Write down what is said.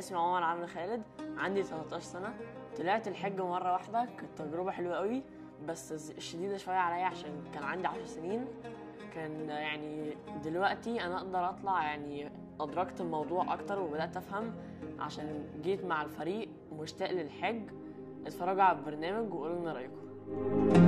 اسمي عمر عمرو خالد عندي 13 سنة طلعت الحج مرة واحدة كانت تجربة حلوة قوي بس ز- شديدة شوية عليا عشان كان عندي 10 سنين كان يعني دلوقتي أنا أقدر أطلع يعني أدركت الموضوع أكتر وبدأت أفهم عشان جيت مع الفريق مشتاق للحج اتفرجوا على البرنامج وقولوا لنا رأيكم